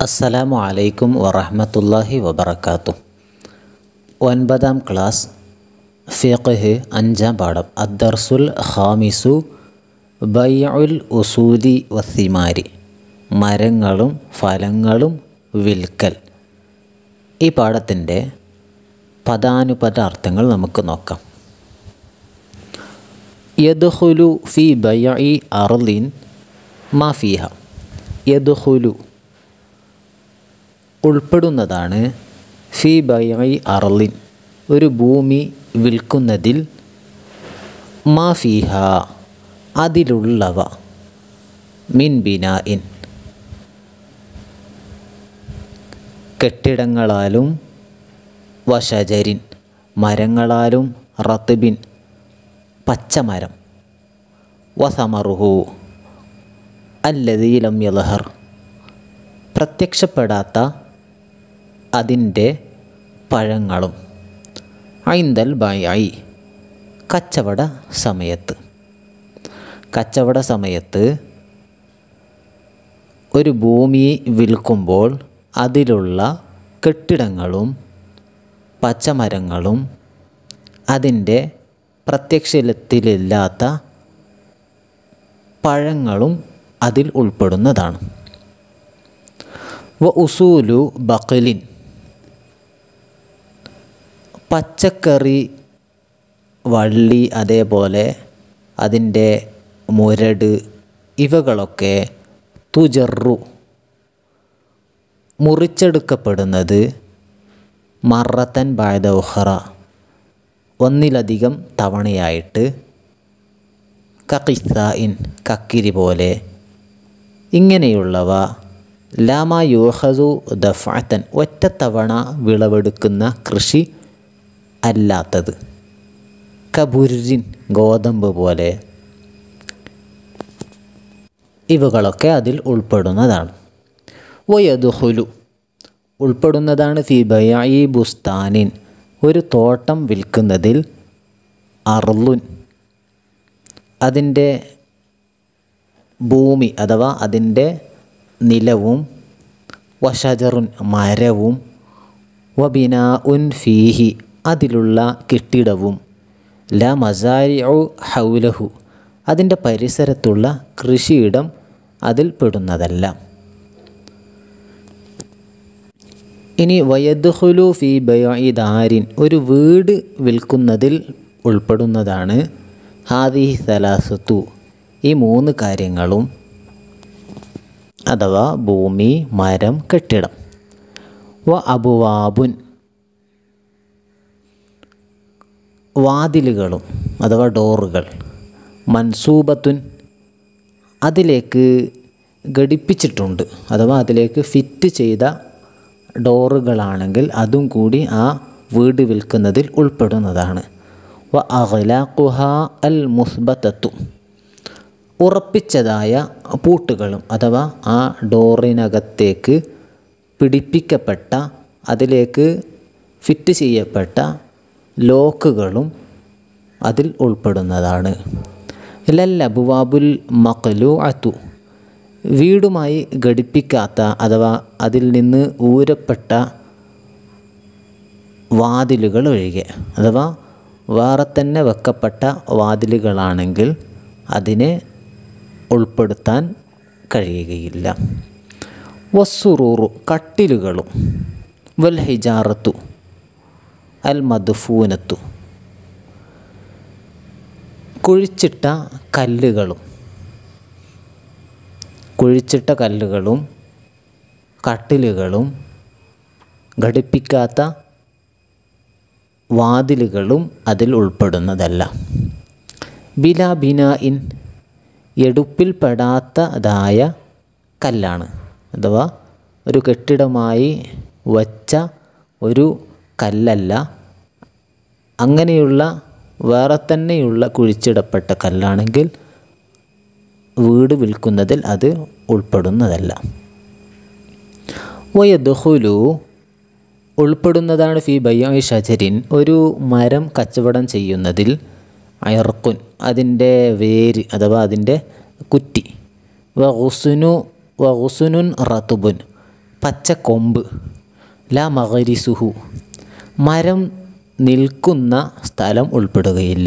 അസ്സലാമു അലൈക്കും വറഹ്മത്തുള്ളാഹി വബറകാതുഹു ഒൻപതാം ക്ലാസ് ഫിഖ്ഹ് അഞ്ചാം പാഠം അദ്ദർസുൽ ഖാമിസു ബൈഉൽ ഉസൂലി വസിമാരി മരങ്ങളും ഫലങ്ങളും വിൽക്കൽ ഈ പാഠത്തിൻ്റെ പദാനുപദ അർത്ഥങ്ങൾ നമുക്ക് നോക്കാം യദ്ഖുലു ഫി ബൈഇ അർളിൻ മാ ഫീഹ യദ്ഖുലു ഉൾപ്പെടുന്നതാണ് ഫി ബൈഇ അർളിൻ ഒരു ഭൂമി വിൽക്കുന്നതിൽ മാ ഫീഹ അതിലുള്ളവ മിൻ ബിനാഇൻ കെട്ടിടങ്ങളാലും വശജരിൻ മരങ്ങളാലും റത്തുബിൻ പച്ചമരം വസമറുഹു അല്ലതീലം യലഹർ പ്രത്യക്ഷപ്പെടാത്ത അതിൻ്റെ പഴങ്ങളും ഐന്തൽ ബൈ കച്ചവട സമയത്ത് കച്ചവട സമയത്ത് ഒരു ഭൂമി വിൽക്കുമ്പോൾ അതിലുള്ള കെട്ടിടങ്ങളും പച്ചമരങ്ങളും അതിൻ്റെ പ്രത്യക്ഷത്തിലില്ലാത്ത പഴങ്ങളും അതിൽ ഉൾപ്പെടുന്നതാണ് വ ഉസൂലു ബക്കലിൻ പച്ചക്കറി വള്ളി അതേപോലെ അതിൻ്റെ മുരട് ഇവകളൊക്കെ തുജറു മുറിച്ചെടുക്കപ്പെടുന്നത് മറത്തൻ ബായത ഉഹറ ഒന്നിലധികം തവണയായിട്ട് കക്കിസായിൻ കക്കിരി പോലെ ഇങ്ങനെയുള്ളവ ലാമ യൂഹസു ദഫാത്തൻ ഒറ്റത്തവണ വിളവെടുക്കുന്ന കൃഷി അല്ലാത്തത് കബുരിൻ ഗോതമ്പ് പോലെ ഇവകളൊക്കെ അതിൽ ഉൾപ്പെടുന്നതാണ് വയദുഹുലു ഉൾപ്പെടുന്നതാണ് ഫി ബയായി ബുസ്താനിൻ ഒരു തോട്ടം വിൽക്കുന്നതിൽ അർലുൻ അതിൻ്റെ ഭൂമി അഥവാ അതിൻ്റെ നിലവും വഷജറുൻ മരവും വബിന ഉൻ ഫീഹി അതിലുള്ള കെട്ടിടവും ല മസാരിഉ ഹൗലഹു അതിൻ്റെ പരിസരത്തുള്ള കൃഷിയിടം അതിൽ പെടുന്നതല്ല ഇനി വയദ്ഹുലു ഫി ബയോഇ ദാരിൻ ഒരു വീട് വിൽക്കുന്നതിൽ ഉൾപ്പെടുന്നതാണ് ഹാദി സലാസത്തു ഈ മൂന്ന് കാര്യങ്ങളും അഥവാ ഭൂമി മരം കെട്ടിടം വ അബുവാബുൻ വാതിലുകളും അഥവാ ഡോറുകൾ മൻസൂബത്തുൻ അതിലേക്ക് ഘടിപ്പിച്ചിട്ടുണ്ട് അഥവാ അതിലേക്ക് ഫിറ്റ് ചെയ്ത ഡോറുകളാണെങ്കിൽ അതും കൂടി ആ വീട് വിൽക്കുന്നതിൽ ഉൾപ്പെടുന്നതാണ് വ അഖലാഖുഹ അൽ മുസ്ബത്തത്തു ഉറപ്പിച്ചതായ പൂട്ടുകളും അഥവാ ആ ഡോറിനകത്തേക്ക് പിടിപ്പിക്കപ്പെട്ട അതിലേക്ക് ഫിറ്റ് ചെയ്യപ്പെട്ട ലോക്കുകളും അതിൽ ഉൾപ്പെടുന്നതാണ് ലല്ലബുവാബുൽ മഖലു അത്തു വീടുമായി ഘടിപ്പിക്കാത്ത അഥവാ അതിൽ നിന്ന് ഊരപ്പെട്ട വാതിലുകൾ ഒഴികെ അഥവാ വേറെ തന്നെ വെക്കപ്പെട്ട വാതിലുകളാണെങ്കിൽ അതിനെ ഉൾപ്പെടുത്താൻ കഴിയുകയില്ല വസ്സുറൂറു കട്ടിലുകളും വൽ ഹിജാറത്തു അൽ മധുഫൂനത്തു കുഴിച്ചിട്ട കല്ലുകളും കുഴിച്ചിട്ട കല്ലുകളും കട്ടിലുകളും ഘടിപ്പിക്കാത്ത വാതിലുകളും അതിൽ ഉൾപ്പെടുന്നതല്ല ബില ബിന ഇൻ എടുപ്പിൽപ്പെടാത്തതായ കല്ലാണ് അഥവാ ഒരു കെട്ടിടമായി വച്ച ഒരു കല്ലല്ല അങ്ങനെയുള്ള വേറെ തന്നെയുള്ള കുഴിച്ചിടപ്പെട്ട കല്ലാണെങ്കിൽ വീട് വിൽക്കുന്നതിൽ അത് ഉൾപ്പെടുന്നതല്ല വയദുഹുലു ഉൾപ്പെടുന്നതാണ് ഫി ബയ്യ ഷജരിൻ ഒരു മരം കച്ചവടം ചെയ്യുന്നതിൽ അയർക്കുൻ അതിൻ്റെ വേര് അഥവാ അതിൻ്റെ കുറ്റി വ ഹുസുനു വ ഹുസുനുൻ റത്തുബുൻ പച്ചക്കൊമ്പ് ലാ മകരിസുഹു മരം നിൽക്കുന്ന സ്ഥലം ഉൾപ്പെടുകയില്ല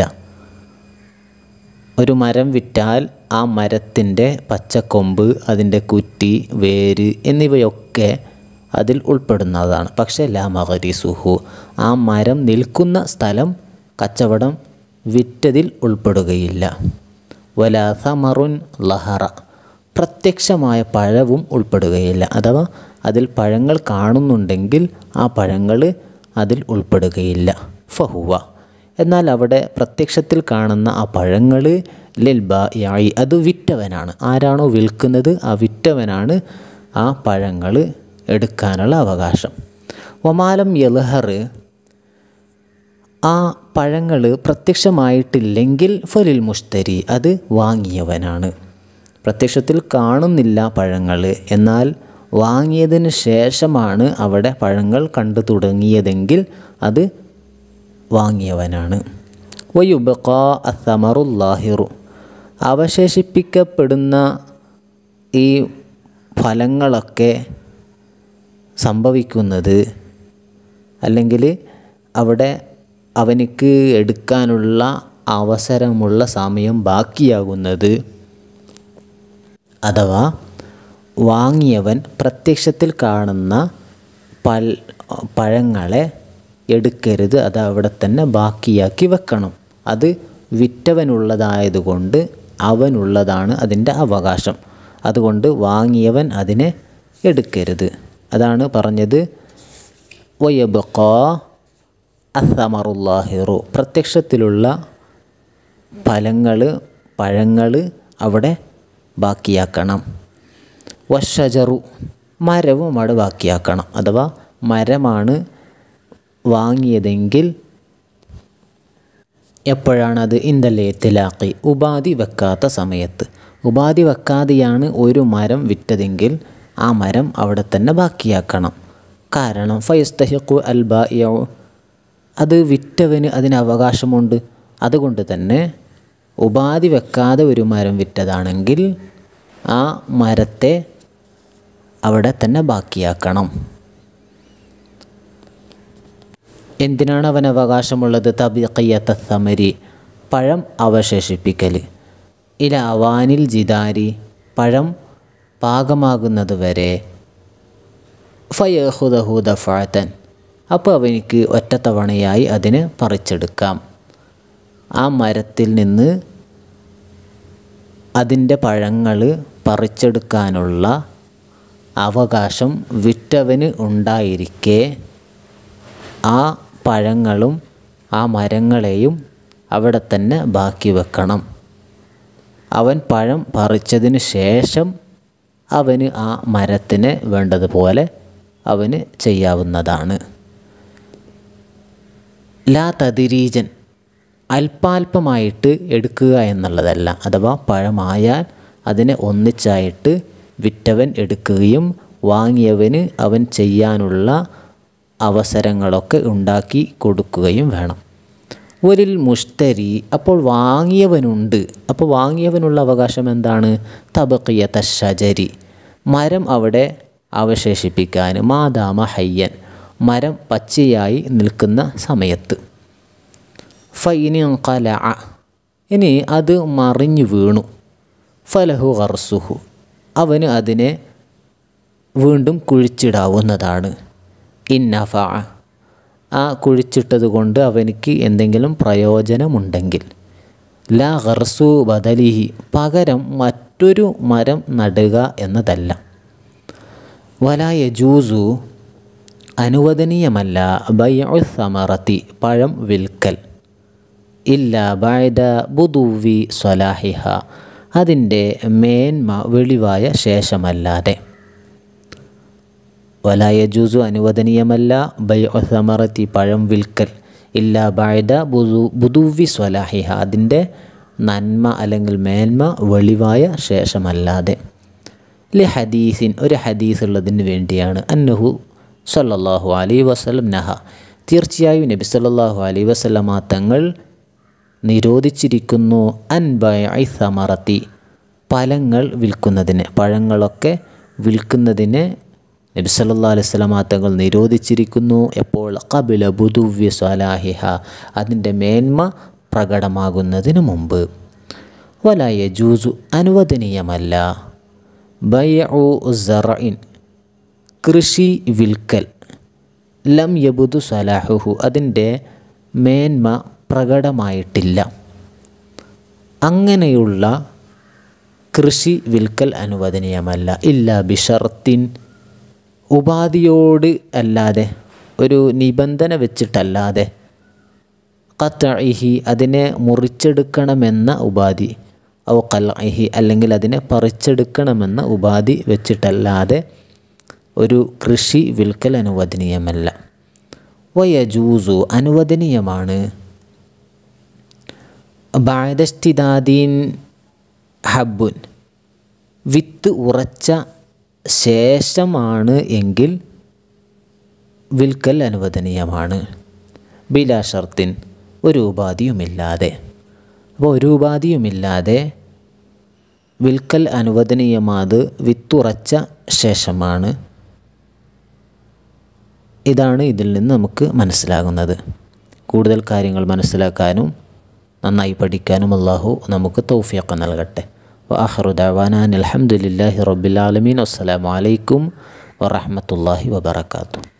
ഒരു മരം വിറ്റാൽ ആ മരത്തിൻ്റെ പച്ചക്കൊമ്പ് അതിൻ്റെ കുറ്റി വേര് എന്നിവയൊക്കെ അതിൽ ഉൾപ്പെടുന്നതാണ് പക്ഷേ ലാ മകരിസുഹു ആ മരം നിൽക്കുന്ന സ്ഥലം കച്ചവടം വിറ്റതിൽ ഉൾപ്പെടുകയില്ല വല സമറുൻ ലഹറ പ്രത്യക്ഷമായ പഴവും ഉൾപ്പെടുകയില്ല അഥവാ അതിൽ പഴങ്ങൾ കാണുന്നുണ്ടെങ്കിൽ ആ പഴങ്ങൾ അതിൽ ഉൾപ്പെടുകയില്ല ഫഹുവ എന്നാൽ അവിടെ പ്രത്യക്ഷത്തിൽ കാണുന്ന ആ പഴങ്ങൾ ലിൽബ യായി അത് വിറ്റവനാണ് ആരാണോ വിൽക്കുന്നത് ആ വിറ്റവനാണ് ആ പഴങ്ങൾ എടുക്കാനുള്ള അവകാശം ഒമാലം യലഹർ ആ പഴങ്ങൾ പ്രത്യക്ഷമായിട്ടില്ലെങ്കിൽ ഫലിൽ മുഷ്തരി അത് വാങ്ങിയവനാണ് പ്രത്യക്ഷത്തിൽ കാണുന്നില്ല പഴങ്ങൾ എന്നാൽ വാങ്ങിയതിന് ശേഷമാണ് അവിടെ പഴങ്ങൾ കണ്ടു തുടങ്ങിയതെങ്കിൽ അത് വാങ്ങിയവനാണ് വയുബക്ക അസമറുല്ലാഹിറു അവശേഷിപ്പിക്കപ്പെടുന്ന ഈ ഫലങ്ങളൊക്കെ സംഭവിക്കുന്നത് അല്ലെങ്കിൽ അവിടെ അവനിക്ക് എടുക്കാനുള്ള അവസരമുള്ള സമയം ബാക്കിയാകുന്നത് അഥവാ വാങ്ങിയവൻ പ്രത്യക്ഷത്തിൽ കാണുന്ന പൽ പഴങ്ങളെ എടുക്കരുത് അത് അവിടെ തന്നെ ബാക്കിയാക്കി വെക്കണം അത് വിറ്റവനുള്ളതായതുകൊണ്ട് അവനുള്ളതാണ് അതിൻ്റെ അവകാശം അതുകൊണ്ട് വാങ്ങിയവൻ അതിനെ എടുക്കരുത് അതാണ് പറഞ്ഞത് വയബക്കോ അസമറുല്ലാഹിറു പ്രത്യക്ഷത്തിലുള്ള ഫലങ്ങൾ പഴങ്ങൾ അവിടെ ബാക്കിയാക്കണം വഷജറു മരവും അവിടെ ബാക്കിയാക്കണം അഥവാ മരമാണ് വാങ്ങിയതെങ്കിൽ എപ്പോഴാണത് ഇന്ദലേത്തിലാക്കി ഉപാധി വെക്കാത്ത സമയത്ത് ഉപാധി വെക്കാതെയാണ് ഒരു മരം വിറ്റതെങ്കിൽ ആ മരം അവിടെ തന്നെ ബാക്കിയാക്കണം കാരണം ഫയസ്തഹിഖു അൽ ബായോ അത് വിറ്റവന് അതിന് അവകാശമുണ്ട് അതുകൊണ്ട് തന്നെ ഉപാധി വെക്കാതെ ഒരു മരം വിറ്റതാണെങ്കിൽ ആ മരത്തെ അവിടെ തന്നെ ബാക്കിയാക്കണം എന്തിനാണ് അവൻ അവകാശമുള്ളത് തബിഖയ്യത്ത സമരി പഴം അവശേഷിപ്പിക്കൽ ഇല അവാനിൽ ജിദാരി പഴം പാകമാകുന്നത് വരെ ഫയഹുദഹു ദഫാത്തൻ അപ്പോൾ അവനിക്ക് ഒറ്റത്തവണയായി അതിനെ പറിച്ചെടുക്കാം ആ മരത്തിൽ നിന്ന് അതിൻ്റെ പഴങ്ങൾ പറിച്ചെടുക്കാനുള്ള അവകാശം വിറ്റവന് ഉണ്ടായിരിക്കെ ആ പഴങ്ങളും ആ മരങ്ങളെയും അവിടെ തന്നെ ബാക്കി വെക്കണം അവൻ പഴം പറിച്ചതിന് ശേഷം അവന് ആ മരത്തിന് വേണ്ടതുപോലെ അവന് ചെയ്യാവുന്നതാണ് ലാ തതിരീജൻ അല്പാൽപമായിട്ട് എടുക്കുക എന്നുള്ളതല്ല അഥവാ പഴമായാൽ അതിനെ ഒന്നിച്ചായിട്ട് വിറ്റവൻ എടുക്കുകയും വാങ്ങിയവന് അവൻ ചെയ്യാനുള്ള അവസരങ്ങളൊക്കെ ഉണ്ടാക്കി കൊടുക്കുകയും വേണം ഒരിൽ മുഷ്തരി അപ്പോൾ വാങ്ങിയവനുണ്ട് അപ്പോൾ വാങ്ങിയവനുള്ള അവകാശം എന്താണ് തബക്കിയത്ത ഷജരി മരം അവിടെ അവശേഷിപ്പിക്കാൻ മാതാമ ഹയ്യൻ മരം പച്ചയായി നിൽക്കുന്ന സമയത്ത് ഫൈനി കല ഇനി അത് മറിഞ്ഞു വീണു ഫലഹു ഹർസുഹു അവന് അതിനെ വീണ്ടും കുഴിച്ചിടാവുന്നതാണ് ഇന്നഫ ആ കുഴിച്ചിട്ടത് കൊണ്ട് അവനിക്ക് എന്തെങ്കിലും പ്രയോജനമുണ്ടെങ്കിൽ ലാ ഹർസു ബദലിഹി പകരം മറ്റൊരു മരം നടുക എന്നതല്ല വലാ യജൂസു അനുവദനീയമല്ല ബയ്ഉ സമറത്തി പഴം വിൽക്കൽ ഇല്ല ബൈദ ബുദുവി സ്വലാഹിഹ അതിൻ്റെ മേന്മ വെളിവായ ശേഷമല്ലാതെ വലായജൂസു അനുവദനീയമല്ല ബയ്ഉ സമറത്തി പഴം വിൽക്കൽ ഇല്ല ബൈദ ബുദു ബുദുവി സ്വലാഹിഹ അതിൻ്റെ നന്മ അല്ലെങ്കിൽ മേന്മ വെളിവായ ശേഷമല്ലാതെ ലി ഹദീസിൻ ഒരു ഹദീസ് ഉള്ളതിന് വേണ്ടിയാണ് അന്നഹു സല്ലല്ലാഹു അലൈ വസല്ലം നഹ തീർച്ചയായും നബി സല്ലല്ലാഹു അലൈ വസല്ലമ തങ്ങൾ നിരോധിച്ചിരിക്കുന്നു അൻ ബൈ സമറത്തി ഫലങ്ങൾ വിൽക്കുന്നതിന് പഴങ്ങളൊക്കെ വിൽക്കുന്നതിനെ നബി സല്ലല്ലാഹു അലൈഹി വസല്ലമ തങ്ങൾ നിരോധിച്ചിരിക്കുന്നു എപ്പോൾ കബില ബുദുവ്യ സ്വലാഹിഹ അതിൻ്റെ മേന്മ പ്രകടമാകുന്നതിന് മുമ്പ് വലായ ജൂസു അനുവദനീയമല്ല ബയഉ സറഇൻ കൃഷി വിൽക്കൽ ലം യബുദു സലാഹുഹു അതിൻ്റെ മേന്മ പ്രകടമായിട്ടില്ല അങ്ങനെയുള്ള കൃഷി വിൽക്കൽ അനുവദനീയമല്ല ഇല്ല ബിഷർത്തിൻ ഉപാധിയോട് അല്ലാതെ ഒരു നിബന്ധന വെച്ചിട്ടല്ലാതെ കത്തഇഹി അതിനെ മുറിച്ചെടുക്കണമെന്ന ഉപാധി ഔ കൽഇഹി അല്ലെങ്കിൽ അതിനെ പറിച്ചെടുക്കണമെന്ന ഉപാധി വെച്ചിട്ടല്ലാതെ ഒരു കൃഷി വിൽക്കൽ അനുവദനീയമല്ല വയജൂസു അനുവദനീയമാണ് ബാദസ്തിദാദീൻ ഹബ്ബുൻ വിത്ത് ഉറച്ച ശേഷമാണ് എങ്കിൽ വിൽക്കൽ അനുവദനീയമാണ് ബിലാ ഷർത്തിൻ ഒരു ഉപാധിയുമില്ലാതെ അപ്പോൾ ഒരു ഉപാധിയുമില്ലാതെ വിൽക്കൽ അനുവദനീയമാത് വിത്തുറച്ച ശേഷമാണ് ഇതാണ് ഇതിൽ നിന്ന് നമുക്ക് മനസ്സിലാകുന്നത് കൂടുതൽ കാര്യങ്ങൾ മനസ്സിലാക്കാനും നന്നായി പഠിക്കാനും അള്ളാഹു നമുക്ക് തൗഫീഖ് നൽകട്ടെ വാഹറു ദാവാനാൻ അലഹമുല്ലാഹി റബ്ബിലാലമീൻ അസ്സലാമു അലൈക്കും വറഹമത്തല്ലാഹി വബർക്കാത്തു